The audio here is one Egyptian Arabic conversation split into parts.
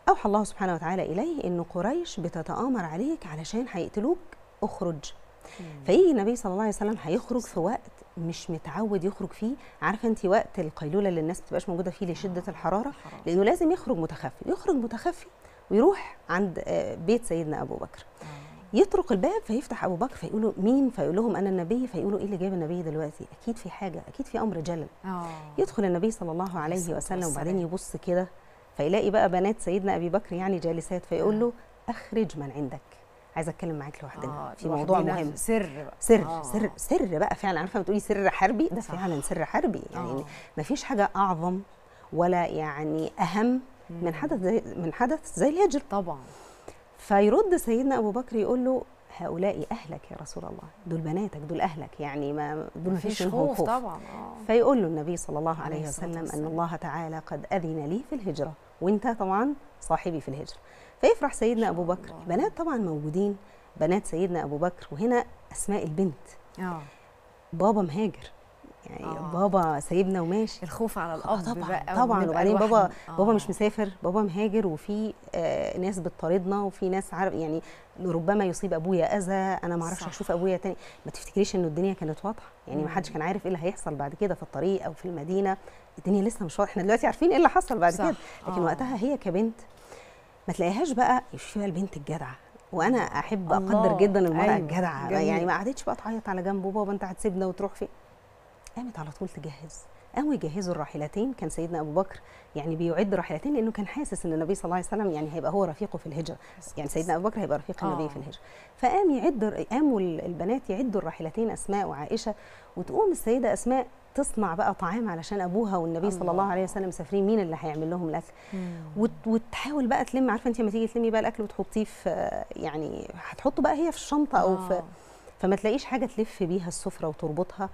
اوحى الله سبحانه وتعالى اليه ان قريش بتتامر عليك علشان هيقتلوك اخرج فيجي النبي صلى الله عليه وسلم هيخرج في وقت مش متعود يخرج فيه عارفه انت وقت القيلوله اللي الناس بتبقاش موجوده فيه لشده الحراره الحرارة. لانه لازم يخرج متخفي يخرج متخفي ويروح عند آه، بيت سيدنا ابو بكر يطرق الباب فيفتح ابو بكر فيقولوا مين فيقول لهم انا النبي فيقولوا ايه اللي جايب النبي دلوقتي اكيد في حاجه اكيد في امر جلل اه يدخل النبي صلى الله عليه الصلاة وسلم وبعدين والسلام. يبص كده فيلاقي بقى بنات سيدنا ابي بكر يعني جالسات فيقول آه. له اخرج من عندك عايز اتكلم معاك لوحدنا آه، في موضوع لوحدنا مهم سر بقى. سر آه. سر سر بقى فعلا عارفه بتقولي سر حربي ده صح. فعلا سر حربي يعني آه. ما فيش حاجه اعظم ولا يعني اهم من حدث زي من حدث زي الهجر طبعا فيرد سيدنا ابو بكر يقول له هؤلاء اهلك يا رسول الله دول بناتك دول اهلك يعني ما دول ما فيش مفيش منهم خوف خوف طبعا اه فيقول له النبي صلى الله عليه عليه الصلاة وسلم ان والسلام. الله تعالى قد اذن لي في الهجره وانت طبعا صاحبي في الهجره فيفرح سيدنا شاء ابو بكر الله. البنات طبعا موجودين بنات سيدنا ابو بكر وهنا اسماء البنت اه بابا مهاجر يعني آه. آه. بابا سايبنا وماشي الخوف على آه الاب طبعا بقى طبعا ونبقى وبعدين بابا لوحدنا. بابا آه. مش مسافر بابا مهاجر وفي آه ناس بتطاردنا وفي ناس عارف يعني ربما يصيب ابويا اذى انا ما اعرفش صح. اشوف ابويا تاني ما تفتكريش انه الدنيا كانت واضحه يعني ما مم. حدش كان عارف ايه اللي هيحصل بعد كده في الطريق او في المدينه الدنيا لسه مش واضحه احنا دلوقتي عارفين ايه اللي حصل بعد صح. كده لكن آه. وقتها هي كبنت ما تلاقيهاش بقى شوفي بقى البنت الجدعه وانا احب الله. اقدر جدا المراه أيوة. الجدعه جميل. يعني ما قعدتش بقى تعيط على جنب بابا انت هتسيبنا وتروح فين قامت على طول تجهز قاموا يجهزوا الراحلتين كان سيدنا ابو بكر يعني بيعد راحلتين لانه كان حاسس ان النبي صلى الله عليه وسلم يعني هيبقى هو رفيقه في الهجره يعني سيدنا ابو بكر هيبقى رفيق النبي آه. في الهجره فقام يعد قاموا البنات يعدوا الراحلتين اسماء وعائشه وتقوم السيده اسماء تصنع بقى طعام علشان ابوها والنبي صلى الله الله. عليه وسلم مسافرين مين اللي هيعمل لهم الاكل مم. وت- وتحاول بقى تلم عارفه انت لما تيجي تلمي بقى الاكل وتحطيه في يعني هتحطه بقى هي في الشنطه او في آه. فما تلاقيش حاجه تلف بيها السفره وتربطها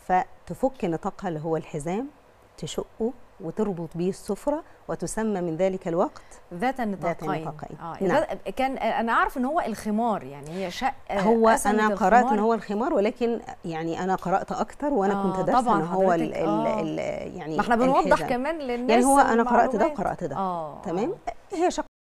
فتفك نطاقها اللي هو الحزام تشقه وتربط بيه السفره وتسمى من ذلك الوقت ذات النطاقين النطاقين. اه نعم. ده كان انا اعرف ان هو الخمار يعني هي شق هو قسمت انا قرات ان الخمار. هو الخمار ولكن يعني انا قرات اكتر وانا آه، كنت دارسه طبعاً ان هو ال حضرتك، ال آه. ال يعني ما احنا بنوضح الحزام. كمان للناس يعني هو انا قرات ده المعلومات. وقرات ده اه تمام هي شق